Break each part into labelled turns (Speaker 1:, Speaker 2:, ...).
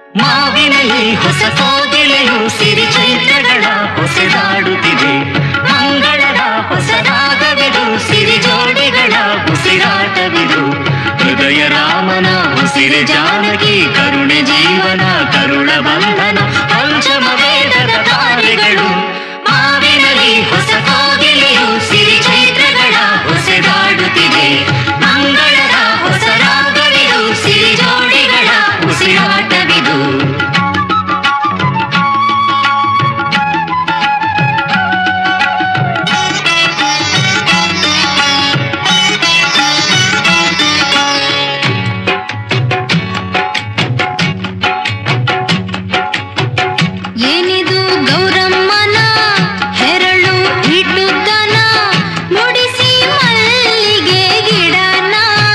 Speaker 1: ಮಾವಿನಲ್ಲಿ ಹೊಸ ಕೋಗಿಲೆಯು ಸಿರಿ ಚೈತ್ರಗಳ ಹೊಸದಾಡುತ್ತಿದೆ ಮಂಗಳದ ಹೊಸದಾಗವಿದು ಸಿರಿ ಜೋಡಿಗಳ ಉಸಿರಾಟವಿದು ಹೃದಯ ರಾಮನ ಉಸಿರಿ ಜಾನಕಿ ಕರುಣೆ ಜೀವನ ಕರುಣ ಬಂಧನ ಪಂಚಮ ವೇದದ ತಾರೆಗಳು ಮಾವಿನಲ್ಲಿ ಹೊಸ ಕೋಗಿಲೆಯು ಸಿರಿ ಚೈತ್ರಗಳ ಹೊಸದಾಡುತ್ತಿದೆ ಮಂಗಳದ ಹೊಸ ರಾಗವಿದು ಸಿರಿ ಜೋಡಿಗಳ ಉಸಿರಾಟವಿದು
Speaker 2: ಏನಿದು ಗೌರಮ್ಮನ ಹೆರಳು ಇಡುತ್ತನ ಮುಡಿಸಿ ಮಲ್ಲಿಗೆ ಗಿಡನ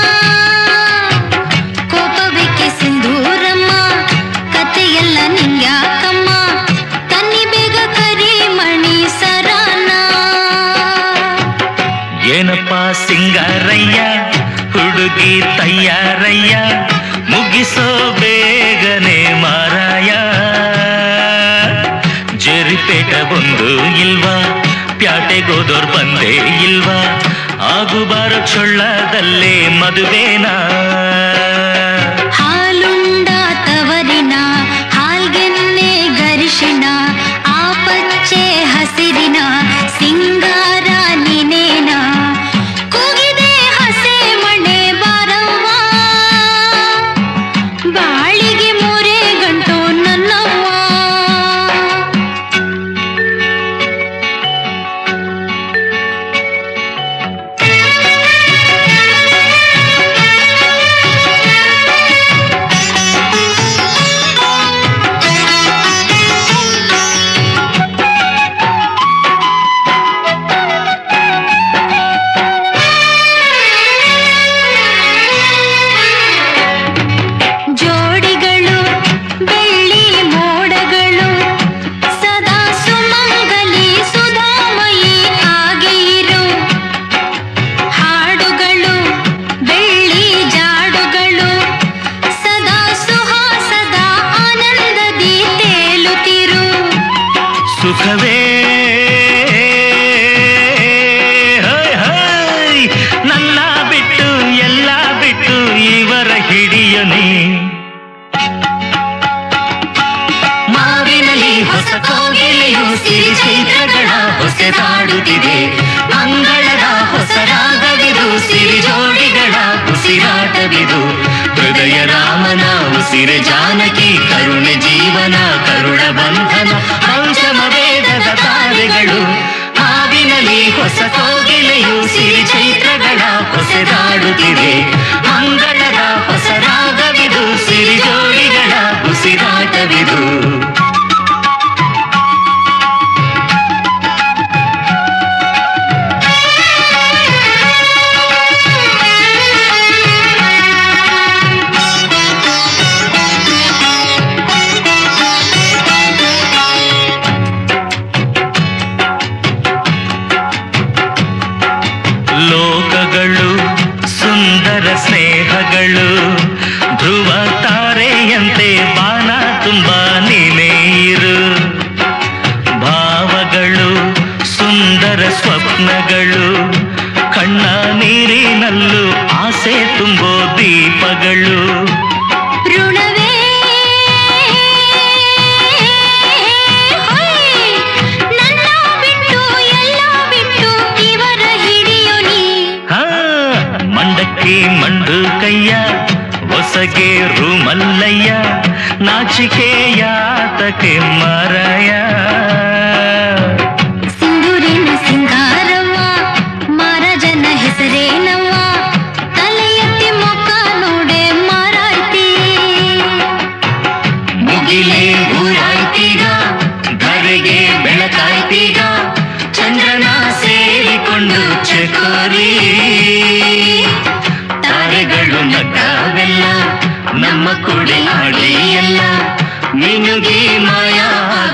Speaker 2: ಕೋಪಬೇಕೆ ಸಿಂಧೂರಮ್ಮ ಕತೆಯೆಲ್ಲ ನಿಂಗ್ಯಾಕಮ್ಮ ತನ್ನಿ ಬೇಗ ಕರಿಮಣಿ ಸರನ
Speaker 1: ಏನಪ್ಪ ಸಿಂಗಾರಯ್ಯ ಹುಡುಗಿ ತಯ್ಯಾರಯ್ಯ ಮುಗಿಸೋ ಬೇಗನೆ ಮಾರಾಯ ಜರಿಪೇಟ ಒಂದು ಇಲ್ವಾ ಪ್ಯಾಟೆಗೋದೋರ್ ಬಂದೇ ಇಲ್ವಾ ಆಗುಬಾರೋ ಚೊಳ್ಳದಲ್ಲೇ ಮದುವೆನಾ
Speaker 2: ಹಾಲುಂಡ ತವರಿನ ಹಾಲ್ಗೆನ್ನೆ ಗರಿಶಿಣ ಆ ಪಚ್ಚೆ ಹಸಿರಿನ ಸಿಂಗಾರ ನಿನೇನ ಕೂಗಿದೆ ಹಸೆ ಮಣೆ ಬಾರವ್ವ ಬಾಳಿಗೆ ಮೂರೇ ಗಂಟು ನನ್ನವ್ವ ಜೋಡಿಗಳು ಬೆಳ್ಳಿ ಮೋಡಗಳು ಸದಾ ಸುಮಂಗಲಿ ಸುಧಾಮಯಿ ಹಾಗೆ ಇರು ಹಾಡುಗಳು ಬೆಳ್ಳಿ ಜಾಡುಗಳು ಸದಾ ಸುಹಾಸದ ಆನಂದದಿ ತೇಲುತ್ತಿರು
Speaker 1: ಸುಖವೇ ಹೈ, ಹೈ, ನನ್ನ ಬಿಟ್ಟು ಎಲ್ಲ ಬಿಟ್ಟು ಇವರ ಹಿಡಿಯನಿ ಮಾವಿನಲ್ಲಿ ಹೊಸ ಕೋಗಿಲೆಯು ಸಿರಿ ಚೈತ್ರಗಳ ಹೊಸದಾಡುತ್ತಿದೆ ಮಂಗಳದ ಹೊಸ ರಾಗವಿದು ಸಿರಿ ಜೋಡಿಗಳ ಉಸಿರಾಟವಿದು ಹೃದಯ ರಾಮನ ಉಸಿರೆ ಜಾನಕಿ ಕರುಣೆ ಜೀವನ ಕರುಣ ಬಂಧನ ಪಂಚಮ ವೇದದ ತಾರೆಗಳು ಹಾವಿನಲ್ಲಿ ಹೊಸ ಕೋಗಿಲೆಯು ಸಿರಿ ಚೈತ್ರಗಳ ಹೊಸದಾಡುತ್ತಿದೆ ಮಂಗಳದ ಹೊಸ ರಾಗವಿದು ಸಿರಿ ಜೋಡಿಗಳ ಉಸಿರಾಟವಿದು ಲೋಕಗಳು ಸುಂದರ ಸ್ನೇಹಗಳು ಧ್ರುವ ತಾರೆಯಂತೆ ಬಾನ ತುಂಬ ನೀನೇ ಇರು ಭಾವಗಳು ಸುಂದರ ಸ್ವಪ್ನಗಳು ಕಣ್ಣ ನೀರಿನಲ್ಲೂ ಆಸೆ ತುಂಬೋ ದೀಪಗಳು
Speaker 2: ಋಣವೇ ಹೊಯ್, ನನ್ನ ಬಿಟ್ಟು ಎಲ್ಲ ಬಿಟ್ಟು ಇವರ ಹಿಡಿಯು ನೀ
Speaker 1: ಹಾ ಮಂಡಕ್ಕಿ ಮಂಡು ಕೈಯ ಹೊಸಗೆ ರೂಮಲ್ಲಯ್ಯ ನಾಚಿಕೆ ಯಾತಕೆ ಮರಯ
Speaker 2: ಸಿಂಧೂರಿನ ಸಿಂಗಾರವ್ವ ಮಹಾರಾಜನ ಹೆಸರೇನವ್ವ ತಲೆ ಎತ್ತಿ ಮೊಕ್ಕ ನೋಡೆ ಮಾರಾಯ್ತಿ
Speaker 1: ಮುಗಿಲೇ ಊರಾಯ್ತೀಗ ಧರೆಗೆ ಬೆಳಕಾಯ್ತೀಗ ಚಂದ್ರನ ಸೇರಿಕೊಂಡು ಚಕೋರಿ ತಾರೆಗಳು ನಗ್ಗಾವೆಲ್ಲ ನಮ್ಮ ಕುಡಿ ಆಡಿ ಎಲ್ಲ ಮಿನುಗಿ ಮಾಯ